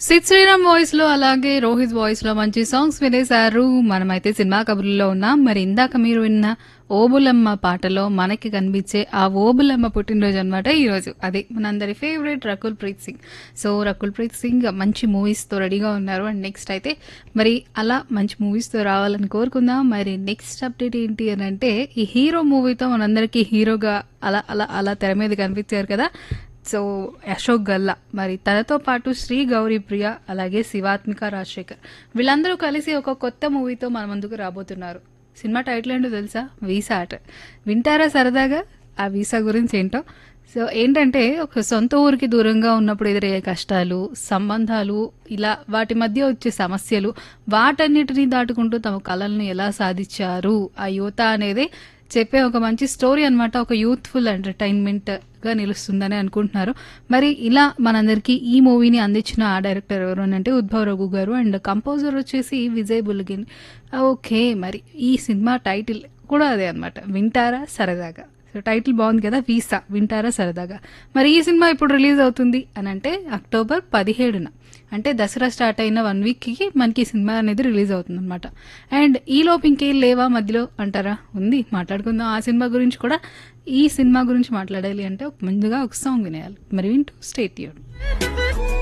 Sid Sriram voice లో అలాగే Rohit voice లో మంచి సాంగ్స్ వినేశారు మనమైతే సినిమా కబుర్లో ఉన్నాం మరి ఇందాక మీరు విన్న ఓబులమ్మ పాటలో మనకి కనిపించే ఆ ఓబులమ్మ పుట్టినరోజు అనమాట ఈ రోజు అదే మనందరి ఫేవరెట్ రకుల్ ప్రీత్ సింగ్ సో రకుల్ ప్రీత్ సింగ్ మంచి మూవీస్ తో రెడీగా ఉన్నారు అండ్ నెక్స్ట్ అయితే మరి అలా మంచి మూవీస్ తో రావాలని కోరుకుందాం మరి నెక్స్ట్ అప్డేట్ ఏంటి అని అంటే ఈ హీరో మూవీతో మనందరికీ హీరోగా అలా అలా అలా తెర మీద కనిపించారు కదా సో అశోక్ గల్లా మరి తనతో పాటు శ్రీ గౌరీ ప్రియ అలాగే శివాత్మిక రాజశేఖర్ వీళ్ళందరూ కలిసి ఒక కొత్త మూవీతో మన ముందుకు రాబోతున్నారు సినిమా టైటిల్ ఏంటో తెలుసా వీసా ఆట వింటారా సరదాగా ఆ వీసా గురించి ఏంటో సో ఏంటంటే ఒక సొంత ఊరికి దూరంగా ఉన్నప్పుడు ఎదురయ్యే కష్టాలు సంబంధాలు ఇలా వాటి మధ్య వచ్చే సమస్యలు వాటన్నిటిని దాటుకుంటూ తమ కళలను ఎలా సాధించారు ఆ యువత అనేది చెప్పే ఒక మంచి స్టోరీ అన్నమాట ఒక యూత్ఫుల్ ఎంటర్టైన్మెంట్ గా నిలుస్తుందని అనుకుంటున్నారు మరి ఇలా మనందరికీ ఈ మూవీని అందించిన ఆ డైరెక్టర్ ఎవరు అని అంటే ఉద్భవ్ రఘు గారు అండ్ కంపోజర్ వచ్చేసి విజయ్ బుల్గిన్ ఓకే మరి ఈ సినిమా టైటిల్ కూడా అదే అన్నమాట వింటారా సరదాగా సో టైటిల్ బాగుంది కదా వీసా వింటారా సరదాగా మరి ఈ సినిమా ఇప్పుడు రిలీజ్ అవుతుంది అని అంటే అక్టోబర్ పదిహేడున అంటే దసరా స్టార్ట్ అయిన వన్ వీక్కి మనకి ఈ సినిమా అనేది రిలీజ్ అవుతుంది అనమాట అండ్ ఈ లోపు ఇంకేం లేవా మధ్యలో అంటారా ఉంది మాట్లాడుకుందాం ఆ సినిమా గురించి కూడా ఈ సినిమా గురించి మాట్లాడాలి అంటే ఒక ముందుగా ఒక సాంగ్ వినేయాలి మరి వింటూ స్టేట్